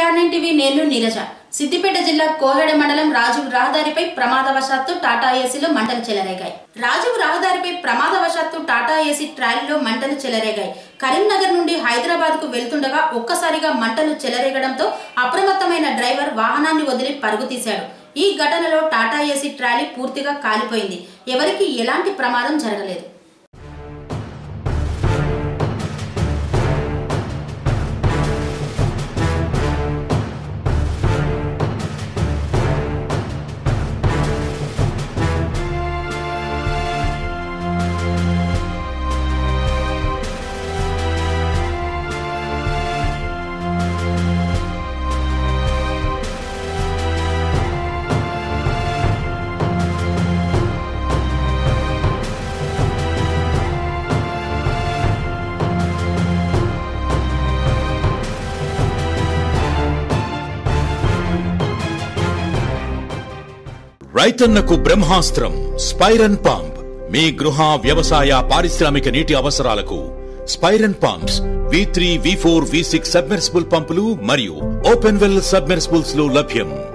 KRN TV నేను నీరజ సిద్దిపేట జిల్లా కోహెడ మండలం రాజీవ్ రహదారిపై ప్రమాదవశాత్తు టాటా ఏసీలో మంటలు చెలరేగాయి రాజీవ్ రహదారిపై ప్రమాదవశాత్తు టాటా ఏసీ ట్రాలీలో మంటలు చెలరేగాయి కరీంనగర్ నుండి హైదరాబాద్ కు వెళ్తుండగా ఒక్కసారిగా మంటలు చెలరేగడంతో అప్రమత్తమైన డ్రైవర్ వాహనాన్ని వదిలి పరుగు తీశాడు ఈ ఘటనలో టాటా ఏసీ ట్రాలీ పూర్తిగా కాలిపోయింది ఎవరికీ ఎలాంటి ప్రమాదం జరగలేదు రైతన్నకు బ్రహ్మాస్త్రం స్పైరన్ పంప్ మీ గృహ వ్యవసాయ పారిశ్రామిక నీటి అవసరాలకు స్పైరన్ pumps V three V four V six submersible పంపులు మరియు ఓపెన్ వెల్ సబ్మెర్సిబుల్స్ లో లభ్యం